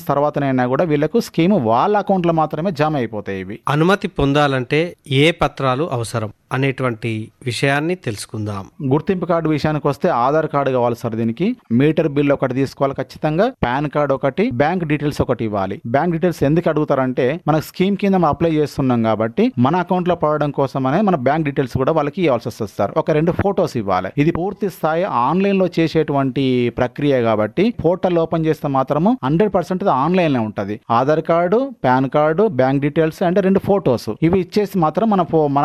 తర్వాతనైనా కూడా వీళ్ళకు స్కీమ్ వాళ్ళ అకౌంట్లో మాత్రమే జమ అయిపోతాయి ఇవి అనుమతి పొందాలంటే ఏ పత్రాలు అవసరం అనేటువంటి విషయాన్ని తెలుసుకుందాం గుర్తింపు కార్డు విషయానికి వస్తే ఆధార్ కార్డు కావాలి సార్ దీనికి మీటర్ బిల్ ఒకటి తీసుకోవాలి ఖచ్చితంగా పాన్ కార్డ్ ఒకటి బ్యాంక్ డీటెయిల్స్ ఒకటి ఇవ్వాలి బ్యాంక్ డీటెయిల్స్ ఎందుకు అడుగుతారంటే మనకు స్కీమ్ కింద మనం అప్లై చేస్తున్నాం కాబట్టి మన అకౌంట్ లో పడడం కోసమనే మన బ్యాంక్ డీటెయిల్స్ కూడా వాళ్ళకి ఇవ్వాల్సి వస్తుంది సార్ ఒక రెండు ఫోటోస్ ఇవ్వాలి ఇది పూర్తి స్థాయి ఆన్లైన్ లో చేసేటువంటి ప్రక్రియ కాబట్టి పోర్టల్ ఓపెన్ చేస్తే మాత్రము హండ్రెడ్ పర్సెంట్ ఆన్లైన్ లో ఉంటది Aadhaar card PAN card bank details అంటే రెండు ఫోటోస్ ఇవి ఇచ్చేసి మాత్రం మన ఫో- మన